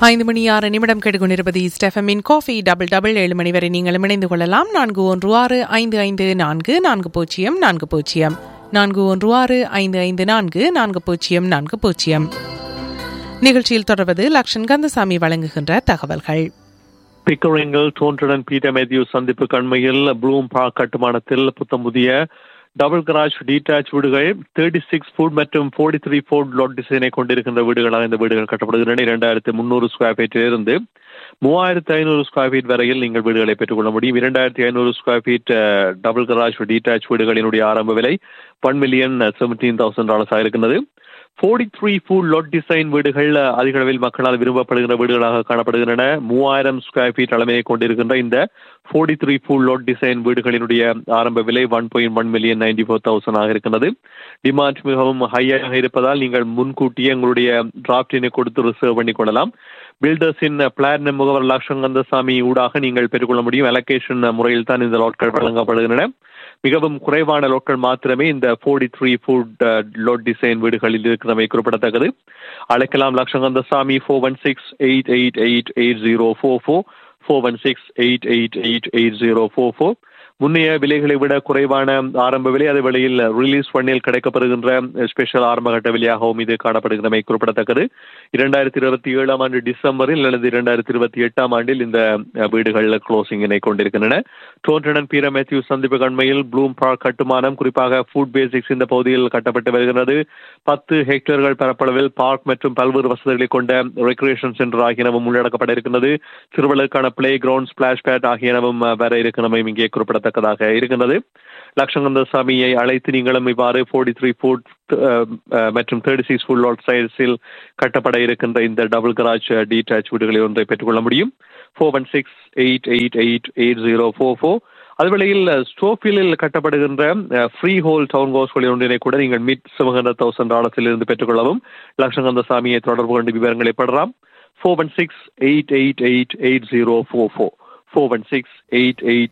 ஐந்து மணி ஆறு நிமிடம் கெடுகொண்டிருப்பது ஸ்டெஃபமின் காஃபி டபுள் டபுள் ஏழு மணி வரை நீங்களும் இணைந்து கொள்ளலாம் நான்கு ஒன்று ஆறு ஐந்து ஐந்து நான்கு நான்கு பூஜ்ஜியம் நான்கு பூஜ்ஜியம் நான்கு ஒன்று ஆறு ஐந்து ஐந்து நான்கு நான்கு பூஜ்ஜியம் நான்கு பூஜ்ஜியம் நிகழ்ச்சியில் தொடர்வது லக்ஷன் கந்தசாமி வழங்குகின்ற தகவல்கள் பிக்கரிங்கில் டோன்டன் பீட்டர் மேத்யூ சந்திப்பு கண்மையில் ப்ளூம் பார்க் கட்டுமானத்தில் புத்தம் புதிய டபுள் கராஜ் டீடாச் வீடுகள் தேர்ட்டி சிக்ஸ் ஃபுட் மற்றும் ஃபோர்ட்டி த்ரீ ஃபோர்ட் லோட் டிசைனை கொண்டிருக்கின்ற வீடுகளாக இந்த வீடுகள் கட்டப்படுகின்றன இரண்டாயிரத்தி முந்நூறு ஸ்கொயர் ஃபீட்டில் இருந்து மூவாயிரத்து ஐநூறு ஸ்கொயர் ஃபீட் வரையில் நீங்கள் வீடுகளை பெற்றுக்கொள்ள முடியும் இரண்டாயிரத்தி ஐநூறு square feet double garage detached வீடுகளினுடைய ஆரம்ப விலை ஒன் மில்லியன் செவன்டீன் தௌசண்ட் டாலர்ஸாக இருக்கின்றது forty three foot lot design வீடுகள் அதிக அளவில் மக்களால் விரும்பப்படுகிற வீடுகளாக காணப்படுகின்றன மூவாயிரம் ஸ்கொயர் ஃபீட் அளமையை கொண்டிருக்கின்ற இந்த forty three full lot design வீடுகளினுடைய ஆரம்ப விலை one point one million ninety four thousand ஆக இருக்கின்றது டிமாண்ட் மிகவும் ஹையாக இருப்பதால் நீங்கள் முன்கூட்டியே உங்களுடைய டிராப்டினை கொடுத்து ரிசர்வ் பண்ணி கொள்ளலாம் பில்டர்ஸின் பிளான் முகவர் லட்சங்கந்தசாமி ஊடாக நீங்கள் பெற்றுக்கொள்ள முடியும் அலோகேஷன் முறையில் தான் இந்த லோட்கள் வழங்கப்படுகின்றன மிகவும் குறைவான லோட்கள் மாத்திரமே இந்த forty three foot lot design வீடுகளில் இருக்கிறமை குறிப்பிடத்தக்கது அழைக்கலாம் லட்சங்கந்தசாமி four one six eight eight eight eight zero four four four one six eight eight eight eight zero four four முன்னைய விலைகளை விட குறைவான ஆரம்ப விலை அதே வேளையில் ரிலீஸ் பண்ணில் கிடைக்கப்படுகின்ற ஸ்பெஷல் ஆரம்பகட்ட விலையாகவும் இது காணப்படுகிறமை குறிப்பிடத்தக்கது இரண்டாயிரத்தி இருபத்தி ஏழாம் ஆண்டு டிசம்பரில் அல்லது இரண்டாயிரத்தி இருபத்தி எட்டாம் ஆண்டில் இந்த வீடுகள் க்ளோசிங்கினை கொண்டிருக்கின்றன டோன்டன் பீர மேத்யூ சந்திப்பு கண்மையில் ப்ளூம் பார்க் கட்டுமானம் குறிப்பாக ஃபுட் பேசிக்ஸ் இந்த பகுதியில் கட்டப்பட்டு வருகிறது பத்து ஹெக்டேர்கள் பரப்பளவில் பார்க் மற்றும் பல்வேறு வசதிகளை கொண்ட ரெக்ரியேஷன் சென்டர் ஆகியனவும் உள்ளடக்கப்பட இருக்கின்றது சிறுவர்களுக்கான பிளே கிரவுண்ட் ஸ்பிளாஷ் பேட் ஆகியனவும் வர இருக்கிறமையும் இங்கே குறிப்பிடத்தக்க குறிப்பிடத்தக்கதாக இருக்கின்றது லட்சங்கந்தசாமியை அழைத்து நீங்களும் இவ்வாறு ஃபோர்ட்டி த்ரீ ஃபுட் மற்றும் தேர்ட்டி சிக்ஸ் ஃபுல் லோட் சைஸில் கட்டப்பட இருக்கின்ற இந்த டபுள் கராஜ் டீடாச் வீடுகளில் ஒன்றை பெற்றுக்கொள்ள முடியும் four one six eight eight eight eight zero four four அதுவேளையில் ஸ்டோஃபிலில் கட்டப்படுகின்ற ஃப்ரீ ஹோல் டவுன் ஹவுஸ்களில் ஒன்றினை கூட நீங்கள் மிட் செவன் ஹண்ட்ரட் தௌசண்ட் டாலர்ஸில் இருந்து பெற்றுக்கொள்ளவும் லட்சங்கந்தசாமியை தொடர்பு கொண்டு விவரங்களை பெறலாம் four one six eight eight eight eight zero four four four one six eight eight